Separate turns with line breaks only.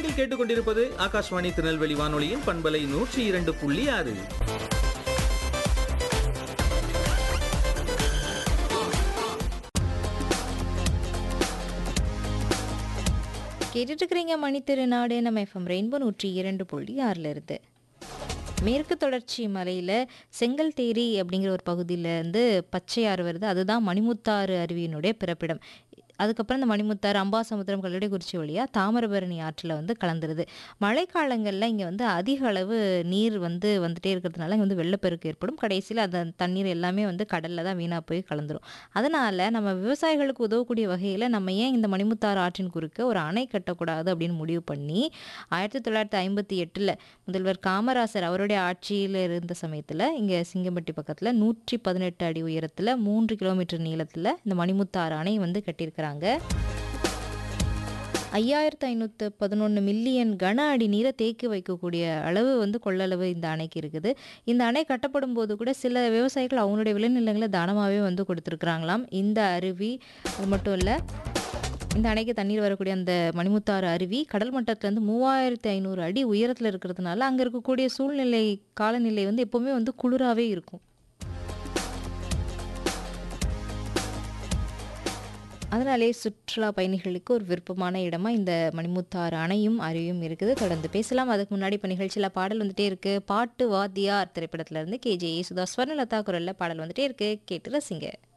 நீங்கள் கேட்டுக்கொண்டிருப்பது ஆகாஷ்வாணி திருநெல்வேலி வானொலியின் பண்பலை நூற்றி இரண்டு புள்ளி ஆறு
கேட்டுட்டு இருக்கிறீங்க மணித்திருநாடு நம்ம எஃப்எம் ரெயின்போ நூற்றி இரண்டு புள்ளி ஆறில் இருந்து மேற்கு தொடர்ச்சி மலையில் செங்கல்தேரி அப்படிங்கிற ஒரு பகுதியில இருந்து பச்சையாறு வருது அதுதான் மணிமுத்தாறு அருவியினுடைய பிறப்பிடம் அதுக்கப்புறம் இந்த மணிமுத்தாறு அம்பாசமுத்திரம் கல்லடைக்குறிச்சி வழியாக தாமிரபரணி ஆற்றில் வந்து கலந்துருது மழைக்காலங்களில் இங்கே வந்து அதிக அளவு நீர் வந்து வந்துட்டே இருக்கிறதுனால இங்கே வந்து வெள்ளப்பெருக்கு ஏற்படும் கடைசியில் அந்த தண்ணீர் எல்லாமே வந்து கடலில் தான் வீணாக போய் கலந்துரும் அதனால் நம்ம விவசாயிகளுக்கு உதவக்கூடிய வகையில் நம்ம ஏன் இந்த மணிமுத்தாறு ஆற்றின் குறுக்க ஒரு அணை கட்டக்கூடாது அப்படின்னு முடிவு பண்ணி ஆயிரத்தி தொள்ளாயிரத்தி ஐம்பத்தி எட்டில் முதல்வர் காமராசர் அவருடைய ஆட்சியில் இருந்த சமயத்தில் இங்கே சிங்கம்பட்டி பக்கத்தில் நூற்றி பதினெட்டு அடி உயரத்தில் மூன்று கிலோமீட்டர் நீளத்தில் இந்த மணிமுத்தாறு அணை வந்து கட்டியிருக்கிறாங்க ஐயாயிரத்து ஐநூற்று பதினொன்று மில்லியன் கன அடி நீரை தேக்கி வைக்கக்கூடிய அளவு வந்து கொள்ளளவு இந்த அணைக்கு இருக்குது இந்த அணை கட்டப்படும் போது கூட சில விவசாயிகள் அவங்களுடைய விளைநிலங்களை தானமாகவே வந்து கொடுத்துருக்குறாங்களாம் இந்த அருவி அது மட்டும் இல்லை இந்த அணைக்கு தண்ணீர் வரக்கூடிய அந்த மணிமுத்தாறு அருவி கடல் மட்டத்திலேருந்து மூவாயிரத்து ஐநூறு அடி உயரத்தில் இருக்கிறதுனால அங்கே இருக்கக்கூடிய சூழ்நிலை காலநிலை வந்து எப்போவுமே வந்து குளிராகவே இருக்கும் அதனாலே சுற்றுலா பயணிகளுக்கு ஒரு விருப்பமான இடமா இந்த மணிமுத்தாறு அணையும் அருவியும் இருக்குது தொடர்ந்து பேசலாம் அதுக்கு முன்னாடி இப்போ நிகழ்ச்சியில் பாடல் வந்துட்டே இருக்கு பாட்டு வாத்தியார் திரைப்படத்துல இருந்து கேஜே சுதா ஸ்வர்ணலதா குரல்ல பாடல் வந்துட்டே இருக்கு கேட்டு ரசிங்க